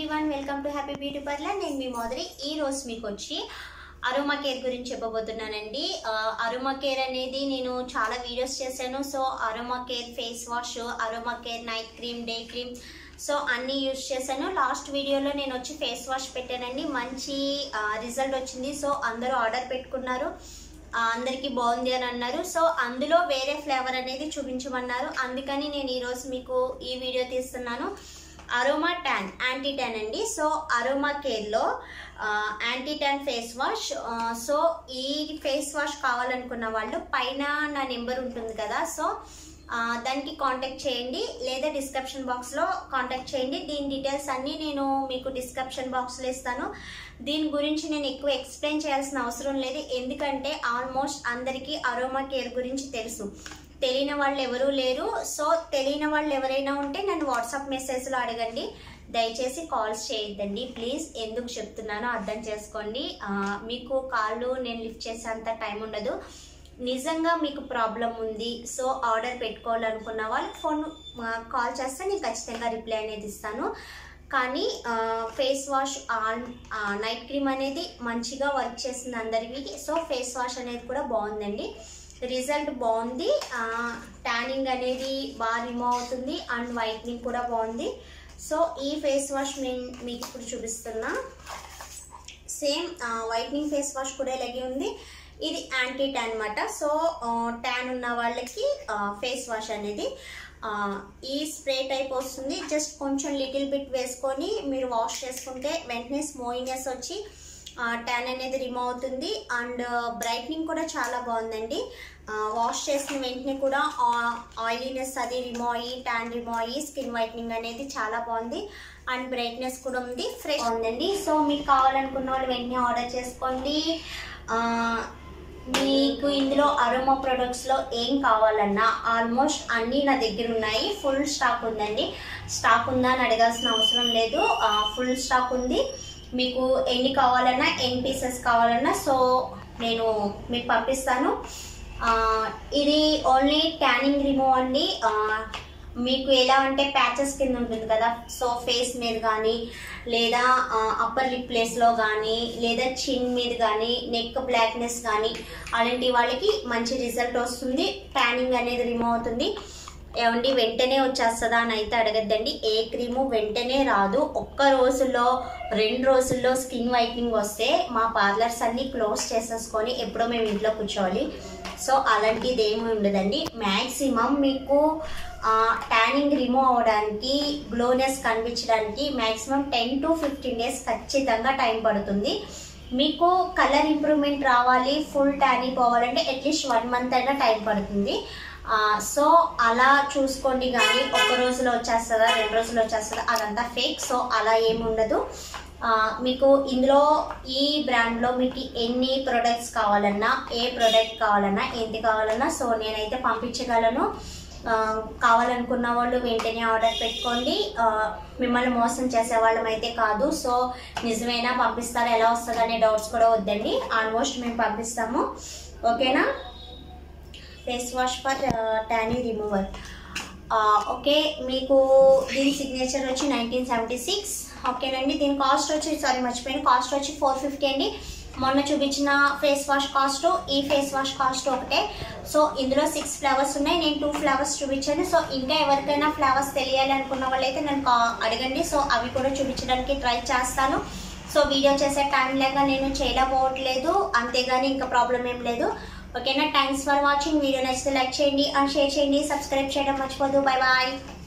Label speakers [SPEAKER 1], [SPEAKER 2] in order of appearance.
[SPEAKER 1] everyone welcome to Happy Beauty Parlour నేను మీ మోదరి ఈ రోజు మీకు వచ్చి అరోమా కేర్ గురించి చెప్పబోతున్నానండి ఆ, అరోమా కేర్ అనేది నేను చాలా వీడియోస్ చేశాను so Aroma Care face wash Aroma Care night cream day cream so అన్నీ యూజ్ చేశాను లాస్ట్ వీడియోలో నేను వచ్చి ఫేస్ వాష్ పెట్టానండి మంచి రిజల్ట్ వచ్చింది సో అందరూ ఆర్డర్ పెట్టుకున్నారు ఆ, అందరికీ బాగుంది అని అన్నారు సో అందులో వేరే ఫ్లేవర్ అనేది చూపించమన్నారు అందుకని నేను ఈరోజు మీకు ఈ వీడియో తీస్తున్నాను అరోమా ట్యాన్ యాంటీ ట్యాన్ అండి సో అరోమా కేర్లో యాంటీ ట్యాన్ ఫేస్ వాష్ ఆ, సో ఈ ఫేస్ వాష్ కావాలనుకున్న వాళ్ళు పైన నా నెంబర్ ఉంటుంది కదా సో ఆ, దానికి కాంటాక్ట్ చేయండి లేదా డిస్క్రిప్షన్ బాక్స్లో కాంటాక్ట్ చేయండి దీని డీటెయిల్స్ అన్నీ నేను మీకు డిస్క్రిప్షన్ బాక్స్లో ఇస్తాను దీని గురించి నేను ఎక్కువ ఎక్స్ప్లెయిన్ చేయాల్సిన అవసరం లేదు ఎందుకంటే ఆల్మోస్ట్ అందరికీ అరోమా కేర్ గురించి తెలుసు తెలియని వాళ్ళు ఎవరూ లేరు సో తెలియని వాళ్ళు ఎవరైనా ఉంటే నన్ను వాట్సాప్ మెసేజ్లో అడగండి దయచేసి కాల్స్ చేయొద్దండి ప్లీజ్ ఎందుకు చెప్తున్నానో అర్థం చేసుకోండి ఆ, మీకు కాళ్ళు నేను లిఫ్ట్ చేసేంత టైం ఉండదు నిజంగా మీకు ప్రాబ్లం ఉంది సో ఆర్డర్ పెట్టుకోవాలనుకున్న వాళ్ళు ఫోన్ కాల్ చేస్తే నేను ఖచ్చితంగా రిప్లై అనేది ఇస్తాను కానీ ఫేస్ వాష్ నైట్ క్రీమ్ అనేది మంచిగా వర్క్ చేస్తుంది అందరికీ సో ఫేస్ వాష్ అనేది కూడా బాగుందండి రిజల్ట్ బాగుంది ట్యానింగ్ అనేది బాగా రిమూవ్ అవుతుంది అండ్ వైట్నింగ్ కూడా బాగుంది సో ఈ ఫేస్ వాష్ నేను మీకు ఇప్పుడు చూపిస్తున్నా సేమ్ వైట్నింగ్ ఫేస్ వాష్ కూడా ఇలాగే ఉంది ఇది యాంటీ ట్యాన్ అనమాట సో ట్యాన్ ఉన్న వాళ్ళకి ఫేస్ వాష్ అనేది ఆ, ఈ స్ప్రే టైప్ వస్తుంది జస్ట్ కొంచెం లిటిల్ బిట్ వేసుకొని మీరు వాష్ చేసుకుంటే వెంటనే స్మోయినెస్ వచ్చి ట్యాన్ అనేది రిమూవ్ అవుతుంది అండ్ బ్రైట్నింగ్ కూడా చాలా బాగుందండి వాష్ చేసిన వెంటనే కూడా ఆయిలీనెస్ అది రిమూవ్ అయ్యి ట్యాన్ రిమూవ్ అయ్యి స్కిన్ వైట్నింగ్ అనేది చాలా బాగుంది అండ్ బ్రైట్నెస్ కూడా ఉంది ఫ్రెష్ ఉందండి సో మీకు కావాలనుకున్న వాళ్ళు వెంటనే ఆర్డర్ చేసుకోండి ఆ, మీకు ఇందులో అరోమా ప్రొడక్ట్స్లో ఏం కావాలన్నా ఆల్మోస్ట్ అన్నీ నా దగ్గర ఉన్నాయి ఫుల్ స్టాక్ ఉందండి స్టాక్ ఉందా అని అడగాల్సిన అవసరం లేదు ఫుల్ స్టాక్ ఉంది మీకు ఎన్ని కావాలన్నా ఎన్ని పీసెస్ కావాలన్నా సో నేను మీకు పంపిస్తాను ఆ, ఇది ఓన్లీ ట్యానింగ్ రిమూవ్ అండి ఆ, మీకు ఎలా అంటే ప్యాచెస్ కింద ఉంటుంది కదా సో ఫేస్ మీద కానీ లేదా అప్పర్ లిప్ ప్లేస్లో కానీ లేదా చిన్ మీద కానీ నెక్ బ్లాక్నెస్ కానీ అలాంటి వాళ్ళకి మంచి రిజల్ట్ వస్తుంది ట్యానింగ్ అనేది రిమూవ్ అవుతుంది ఏమండి వెంటనే వచ్చేస్తుందా అని అయితే అడగద్దండి ఏ క్రీము వెంటనే రాదు ఒక్క రోజుల్లో రెండు రోజుల్లో స్కిన్ వైట్నింగ్ వస్తే మా పార్లర్స్ అన్ని క్లోజ్ చేసేసుకొని ఎప్పుడో మేము ఇంట్లో కూర్చోవాలి సో అలాంటిది ఏమి ఉండదండి మ్యాక్సిమం మీకు ట్యానింగ్ రిమూవ్ అవ్వడానికి గ్లోనెస్ కనిపించడానికి maximum ten to fifteen days ఖచ్చితంగా టైం పడుతుంది మీకు కలర్ ఇంప్రూవ్మెంట్ రావాలి ఫుల్ ట్యానింగ్ పోవాలంటే అట్లీస్ట్ వన్ మంత్ అయినా టైం పడుతుంది ఆ, సో అలా చూసుకోండి కానీ ఒక రోజులో వచ్చేస్తుందా రెండు రోజులు వచ్చేస్తుందా అదంతా ఫేక్ సో అలా ఏమి ఉండదు ఆ, మీకు ఇందులో ఈ బ్రాండ్లో మీకు ఎన్ని ప్రొడక్ట్స్ కావాలన్నా ఏ ప్రొడక్ట్ కావాలన్నా ఏంటి కావాలన్నా సో నేనైతే పంపించగలను ఆ, కావాలనుకున్న వాళ్ళు వెంటనే ఆర్డర్ పెట్టుకోండి ఆ, మిమ్మల్ని మోసం చేసే వాళ్ళం అయితే కాదు సో నిజమైనా పంపిస్తారా ఎలా వస్తుంది అనే డౌట్స్ కూడా వద్దండి ఆల్మోస్ట్ మేము పంపిస్తాము ఓకేనా face wash for tanny remover okay మీకు దీని సిగ్నేచర్ వచ్చి నైన్టీన్ సెవెంటీ సిక్స్ ఓకేనండి దీని కాస్ట్ వచ్చి సారీ మర్చిపోయాను కాస్ట్ వచ్చి ఫోర్ ఫిఫ్టీ అండి మొన్న చూపించిన ఫేస్ వాష్ కాస్ట్ ఈ ఫేస్ వాష్ కాస్ట్ ఒకటే సో ఇందులో సిక్స్ ఫ్లేవర్స్ ఉన్నాయి నేను టూ ఫ్లేవర్స్ చూపించాను సో ఇంకా ఎవరికైనా ఫ్లేవర్స్ తెలియాలి అనుకున్న వాళ్ళైతే నన్ను కా- అడగండి సో అవి కూడా చూపించడానికి ట్రై చేస్తాను సో వీడియో చేసే టైం లేక నేను చేయలేకపోవట్లేదు అంతేగాని ఇంకా ప్రాబ్లం ఏం లేదు ఓకేనా థ్యాంక్స్ ఫర్ వాచింగ్ వీడియో నచ్చితే లైక్ చేయండి అండ్ షేర్ చేయండి సబ్స్క్రైబ్ చేయడం మర్చిపోదు బాయ్ బాయ్